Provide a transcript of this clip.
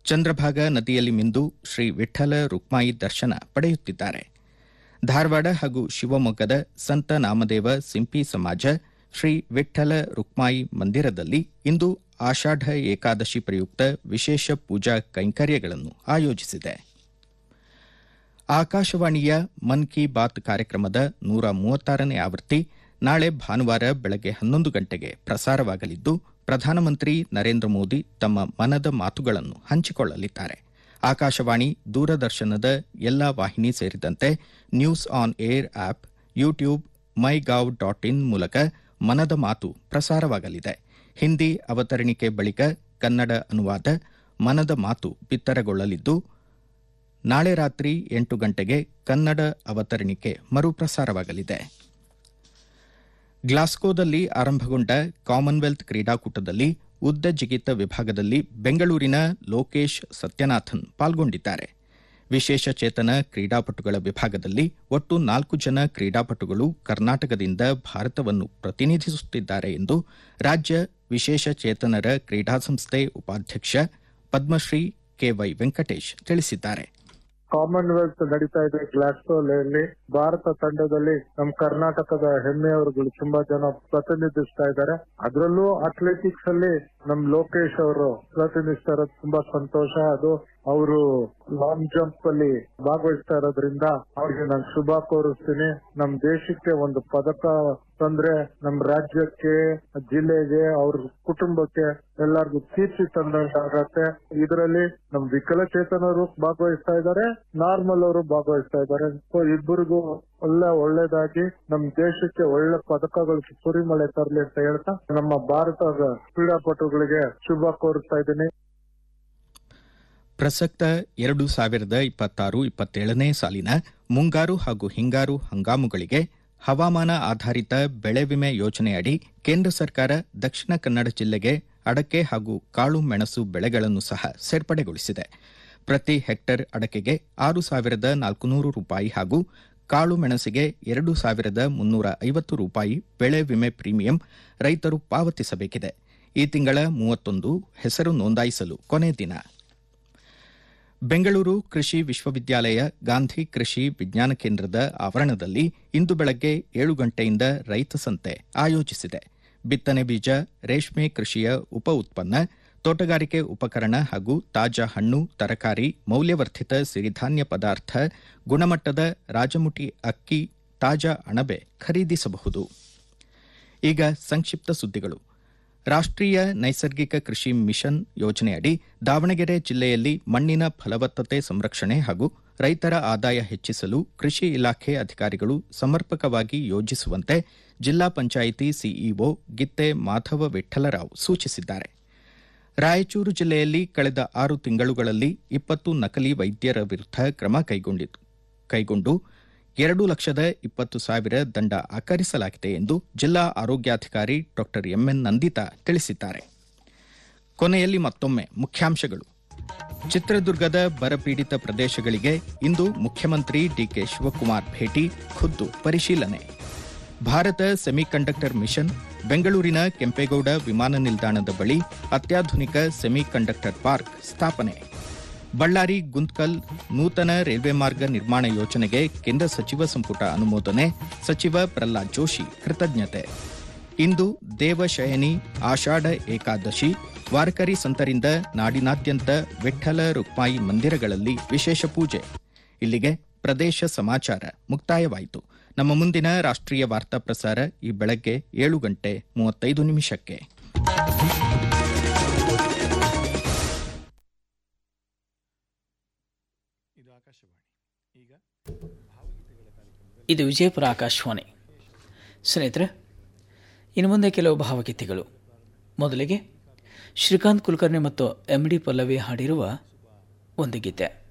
ಚಂದ್ರಭಾಗ ನದಿಯಲ್ಲಿ ಮಿಂದು ಶ್ರೀ ವಿಠಲ ರುಕ್ಮಾಯಿ ದರ್ಶನ ಪಡೆಯುತ್ತಿದ್ದಾರೆ ಧಾರವಾಡ ಹಾಗೂ ಶಿವಮೊಗ್ಗದ ಸಂತ ನಾಮದೇವ ಸಿಂಪಿ ಸಮಾಜ ಶ್ರೀ ವಿಠಲ ರುಕ್ಮಾಯಿ ಮಂದಿರದಲ್ಲಿ ಇಂದು ಆಷಾಢ ಏಕಾದಶಿ ಪ್ರಯುಕ್ತ ವಿಶೇಷ ಪೂಜಾ ಕೈಂಕರ್ಯಗಳನ್ನು ಆಯೋಜಿಸಿದೆ ಆಕಾಶವಾಣಿಯ ಮನ್ ಕಿ ಬಾತ್ ಕಾರ್ಯಕ್ರಮದ ನೂರ ಮೂವತ್ತಾರನೇ ಆವೃತ್ತಿ ನಾಳೆ ಭಾನುವಾರ ಬೆಳಗ್ಗೆ ಹನ್ನೊಂದು ಗಂಟೆಗೆ ಪ್ರಸಾರವಾಗಲಿದ್ದು ಪ್ರಧಾನಮಂತ್ರಿ ನರೇಂದ್ರ ಮೋದಿ ತಮ್ಮ ಮನದ ಮಾತುಗಳನ್ನು ಹಂಚಿಕೊಳ್ಳಲಿದ್ದಾರೆ ಆಕಾಶವಾಣಿ ದೂರದರ್ಶನದ ಎಲ್ಲಾ ವಾಹಿನಿ ಸೇರಿದಂತೆ news on air app YouTube my gov dot in ಮೂಲಕ ಮನದ ಮಾತು ಪ್ರಸಾರವಾಗಲಿದೆ ಹಿಂದಿ ಅವತರಣಿಕೆ ಬಳಿಕ ಕನ್ನಡ ಅನುವಾದ ಮನದ ಮಾತು ಬಿತ್ತರಗೊಳ್ಳಲಿದ್ದು ನಾಳೆ ರಾತ್ರಿ ಎಂಟು ಗಂಟೆಗೆ ಕನ್ನಡ ಅವತರಣಿಕೆ ಮರುಪ್ರಸಾರವಾಗಲಿದೆ ಗ್ಲಾಸ್ಕೋದಲ್ಲಿ ಆರಂಭಗೊಂಡ ಕಾಮನ್ವೆಲ್ತ್ ಕ್ರೀಡಾಕೂಟದಲ್ಲಿ ಉದ್ದ ಜಿಗಿತ ವಿಭಾಗದಲ್ಲಿ ಬೆಂಗಳೂರಿನ ಲೋಕೇಶ್ ಸತ್ಯನಾಥನ್ ಪಾಲ್ಗೊಂಡಿದ್ದಾರೆ ವಿಶೇಷ ಚೇತನ ಕ್ರೀಡಾಪಟುಗಳ ವಿಭಾಗದಲ್ಲಿ ಒಟ್ಟು ನಾಲ್ಕು ಜನ ಕ್ರೀಡಾಪಟುಗಳು ಕರ್ನಾಟಕದಿಂದ ಭಾರತವನ್ನು ಪ್ರತಿನಿಧಿಸುತ್ತಿದ್ದಾರೆ ಎಂದು ರಾಜ್ಯ ವಿಶೇಷ ಚೇತನರ ಕ್ರೀಡಾ ಸಂಸ್ಥೆ ಉಪಾಧ್ಯಕ್ಷ ಪದ್ಮಶ್ರೀ ಕೆವೈ ವೆಂಕಟೇಶ್ ತಿಳಿಸಿದ್ದಾರೆ ಕಾಮನ್ವೆಲ್ತ್ ನಡೀತಾ ಇದೆ ಗ್ಲಾಸ್ಗೋಲೆಯಲ್ಲಿ ಭಾರತ ತಂಡದಲ್ಲಿ ನಮ್ಮ ಕರ್ನಾಟಕದ ಹೆಮ್ಮೆಯವರುಗಳು ತುಂಬಾ ಜನ ಪ್ರತಿನಿಧಿಸ್ತಾ ಇದ್ದಾರೆ ಅದರಲ್ಲೂ ಅಥ್ಲೆಟಿಕ್ಸ್ ಅಲ್ಲಿ ನಮ್ ಲೋಕೇಶ್ ಅವರು ಪ್ರತಿನಿಧಿಸ್ತಾ ಇರೋದು ತುಂಬಾ ಸಂತೋಷ ಅದು ಅವರು ಲಾಂಗ್ ಜಂಪ್ ಅಲ್ಲಿ ಭಾಗವಹಿಸ್ತಾ ಇರೋದ್ರಿಂದ ಅವ್ರಿಗೆ ನಾನು ಶುಭ ಕೋರಿಸ್ತೀನಿ ನಮ್ ದೇಶಕ್ಕೆ ಒಂದು ಪದಕ ತಂದ್ರೆ ನಮ್ ರಾಜ್ಯಕ್ಕೆ ಜಿಲ್ಲೆಗೆ ಅವ್ರ ಕುಟುಂಬಕ್ಕೆ ಎಲ್ಲರಿಗೂ ಕೀರ್ತಿ ತಂದಂತಾಗತ್ತೆ ಇದರಲ್ಲಿ ನಮ್ ವಿಕಲಚೇತನರು ಭಾಗವಹಿಸ್ತಾ ಇದ್ದಾರೆ ನಾರ್ಮಲ್ ಅವರು ಭಾಗವಹಿಸ್ತಾ ಇದ್ದಾರೆ ಸೊ ಇಬ್ಬರಿಗೂ ಒಳ್ಳೆ ಒಳ್ಳೇದಾಗಿ ನಮ್ ದೇಶಕ್ಕೆ ಒಳ್ಳೆ ಪದಕಗಳು ಸುರಿಮಳೆ ತರಲಿ ಅಂತ ಹೇಳ್ತಾ ನಮ್ಮ ಭಾರತದ ಕ್ರೀಡಾಪಟುಗಳಿಗೆ ಶುಭ ಕೋರಿಸ್ತಾ ಇದ್ದೀನಿ ಪ್ರಸಕ್ತ ಎರಡು ಸಾವಿರದ ಇಪ್ಪತ್ತಾರು ಇಪ್ಪತ್ತೇಳನೇ ಸಾಲಿನ ಮುಂಗಾರು ಹಾಗೂ ಹಿಂಗಾರು ಹಂಗಾಮುಗಳಿಗೆ ಹವಾಮಾನ ಆಧಾರಿತ ಬೆಳೆ ವಿಮೆ ಯೋಜನೆಯಡಿ ಕೇಂದ್ರ ಸರ್ಕಾರ ದಕ್ಷಿಣ ಕನ್ನಡ ಜಿಲ್ಲೆಗೆ ಅಡಕೆ ಹಾಗೂ ಕಾಳು ಮೆಣಸು ಬೆಳೆಗಳನ್ನು ಸಹ ಸೇರ್ಪಡೆಗೊಳಿಸಿದೆ ಪ್ರತಿ ಹೆಕ್ಟರ್ ಅಡಕೆಗೆ ಆರು ಸಾವಿರದ ನಾಲ್ಕುನೂರು ರೂಪಾಯಿ ಹಾಗೂ ಕಾಳು ಮೆಣಸಿಗೆ ಎರಡು ಸಾವಿರದ ಮುನ್ನೂರ ಐವತ್ತು ರೂಪಾಯಿ ಬೆಳೆ ವಿಮೆ ಪ್ರೀಮಿಯಂ ರೈತರು ಪಾವತಿಸಬೇಕಿದೆ ಈ ತಿಂಗಳ ಮೂವತ್ತೊಂದು ಹೆಸರು ನೋಂದಾಯಿಸಲು ಕೊನೆ ದಿನ ಬೆಂಗಳೂರು ಕೃಷಿ ವಿಶ್ವವಿದ್ಯಾಲಯ ಗಾಂಧಿ ಕೃಷಿ ವಿಜ್ಞಾನ ಕೇಂದ್ರದ ಆವರಣದಲ್ಲಿ ಇಂದು ಬೆಳಗ್ಗೆ ಏಳು ಗಂಟೆಯಿಂದ ರೈತ ಸಂತೆ ಆಯೋಜಿಸಿದೆ ಬಿತ್ತನೆ ಬೀಜ ರೇಷ್ಮೆ ಕೃಷಿಯ ಉಪ ಉತ್ಪನ್ನ ತೋಟಗಾರಿಕೆ ಉಪಕರಣ ಹಾಗೂ ತಾಜಾ ಹಣ್ಣು ತರಕಾರಿ ಮೌಲ್ಯವರ್ಧಿತ ಸಿರಿಧಾನ್ಯ ಪದಾರ್ಥ ಗುಣಮಟ್ಟದ ರಾಜಮುಟಿ ಅಕ್ಕಿ ತಾಜಾ ಅಣಬೆ ಖರೀದಿಸಬಹುದು ಈಗ ಸಂಕ್ಷಿಪ್ತ ಸುದ್ದಿಗಳು ರಾಷ್ಟ್ರೀಯ ನೈಸರ್ಗಿಕ ಕೃಷಿ ಮಿಷನ್ ಯೋಜನೆಯಡಿ ದಾವಣಗೆರೆ ಜಿಲ್ಲೆಯಲ್ಲಿ ಮಣ್ಣಿನ ಫಲವತ್ತತೆ ಸಂರಕ್ಷಣೆ ಹಾಗೂ ರೈತರ ಆದಾಯ ಹೆಚ್ಚಿಸಲು ಕೃಷಿ ಇಲಾಖೆ ಅಧಿಕಾರಿಗಳು ಸಮರ್ಪಕವಾಗಿ ಯೋಜಿಸುವಂತೆ ಜಿಲ್ಲಾ ಪಂಚಾಯಿತಿ ಸಿಇಒ ಗಿತ್ತೆ ಮಾಧವ ವಿಠಲರಾವ್ ಸೂಚಿಸಿದ್ದಾರೆ ರಾಯಚೂರು ಜಿಲ್ಲೆಯಲ್ಲಿ ಕಳೆದ ಆರು ತಿಂಗಳುಗಳಲ್ಲಿ ಇಪ್ಪತ್ತು ನಕಲಿ ವೈದ್ಯರ ವಿರುದ್ಧ ಕ್ರಮ ಕೈಗೊಂಡು ಎರಡು ಲಕ್ಷದ ಇಪ್ಪತ್ತು ಸಾವಿರ ದಂಡ ಆಕರಿಸಲಾಗಿದೆ ಎಂದು ಜಿಲ್ಲಾ ಆರೋಗ್ಯಾಧಿಕಾರಿ ಡಾ ಎಂಎನ್ ನಂದಿತಾ ತಿಳಿಸಿದ್ದಾರೆ ಕೊನೆಯಲ್ಲಿ ಮತ್ತೊಮ್ಮೆ ಮುಖ್ಯಾಂಶಗಳು ಚಿತ್ರದುರ್ಗದ ಬರಪೀಡಿತ ಪ್ರದೇಶಗಳಿಗೆ ಇಂದು ಮುಖ್ಯಮಂತ್ರಿ ಡಿಕೆ ಶಿವಕುಮಾರ್ ಭೇಟಿ ಖುದ್ದು ಪರಿಶೀಲನೆ ಭಾರತ ಸೆಮಿಕಂಡಕ್ಟರ್ ಮಿಷನ್ ಬೆಂಗಳೂರಿನ ಕೆಂಪೇಗೌಡ ವಿಮಾನ ನಿಲ್ದಾಣದ ಬಳಿ ಅತ್ಯಾಧುನಿಕ ಸೆಮಿಕಂಡಕ್ಟರ್ ಪಾರ್ಕ್ ಸ್ಥಾಪನೆ ಬಳ್ಳಾರಿ ಗುಂತ್ಕಲ್ ನೂತನ ರೈಲ್ವೆ ಮಾರ್ಗ ನಿರ್ಮಾಣ ಯೋಜನೆಗೆ ಕೇಂದ್ರ ಸಚಿವ ಸಂಪುಟ ಅನುಮೋದನೆ ಸಚಿವ ಪ್ರಹ್ಲಾದ್ ಜೋಶಿ ಕೃತಜ್ಞತೆ ಇಂದು ದೇವಶಯನಿ ಆಷಾಢ ಏಕಾದಶಿ ವಾರಕರಿ ಸಂತರಿಂದ ನಾಡಿನಾದ್ಯಂತ ವಿಠಲ ರುಕ್ಮಾಯಿ ಮಂದಿರಗಳಲ್ಲಿ ವಿಶೇಷ ಪೂಜೆ ಇಲ್ಲಿಗೆ ಪ್ರದೇಶ ಸಮಾಚಾರ ಮುಕ್ತಾಯವಾಯಿತು ನಮ್ಮ ಮುಂದಿನ ರಾಷ್ಟ್ರೀಯ ವಾರ್ತಾ ಪ್ರಸಾರ ಈ ಬೆಳಗ್ಗೆ ಏಳು ಗಂಟೆ ಮೂವತ್ತೈದು ನಿಮಿಷಕ್ಕೆ ಇದು ವಿಜಯಪುರ ಆಕಾಶವಾಣಿ ಸ್ನೇಹಿತರೆ ಇನ್ನು ಮುಂದೆ ಕೆಲವು ಭಾವಗೀತೆಗಳು ಮೊದಲಿಗೆ ಶ್ರೀಕಾಂತ್ ಕುಲಕರ್ಣಿ ಮತ್ತು ಎಂ ಡಿ ಪಲ್ಲವಿ ಹಾಡಿರುವ ಒಂದು ಗೀತೆ